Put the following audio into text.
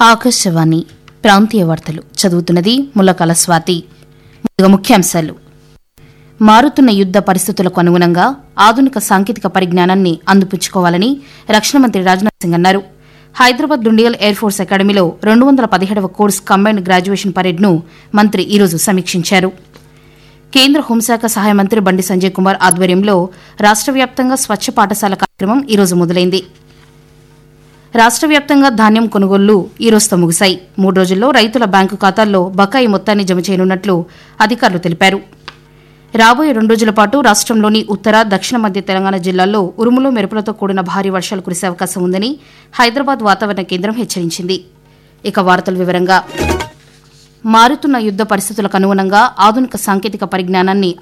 ఆకాశవాణి ప్రాంతీయ వార్తలు చదువుతున్నది ముల్లకల స్వాతి ముందుగా ముఖ్యాంశాలు మారుతున్న యుద్ద పరిస్థితులకు అనుగుణంగా ఆధునిక సాంకేతిక పరిజ్ఞానాన్ని అందిపుచ్చుకోవాలని రక్షణ మంత్రి రాజ్నాథ్ సింగ్ అన్నారు హైదరాబాద్ లుండియల్ ఎయిర్ ఫోర్స్ అకాడమీలో రెండు వందల పదిహేడవ కోర్స్ కంబైన్డ్ గ్రాడ్యుయేషన్ పరేడ్ను మంత్రి ఈరోజు సమీక్షించారు కేంద్ర హోంశాఖ సహాయ మంత్రి బండి సంజయ్ కుమార్ ఆధ్వర్యంలో రాష్ట వ్యాప్తంగా స్వచ్ఛ పాఠశాల కార్యక్రమం ఈరోజు మొదలైంది రాష్ట వ్యాప్తంగా ధాన్యం కొనుగోళ్లు ఈ రోజుతో ముగిశాయి మూడు రోజుల్లో రైతుల బ్యాంకు ఖాతాల్లో బకాయి మొత్తాన్ని జమ చేయనున్నట్లు అధికారులు తెలిపారు రాబోయే రెండు రోజుల పాటు రాష్టంలోని ఉత్తర దక్షిణ మధ్య తెలంగాణ జిల్లాల్లో ఉరుములు మెరుపులతో కూడిన భారీ వర్షాలు కురిసే అవకాశం ఉందని హైదరాబాద్ వాతావరణ కేంద్రం హెచ్చరించింది ఇక వార్తల వివరంగా మారుతున్న యుద్ద పరిస్థితులకు అనుగుణంగా ఆధునిక సాంకేతిక పరిజ్ఞానాన్ని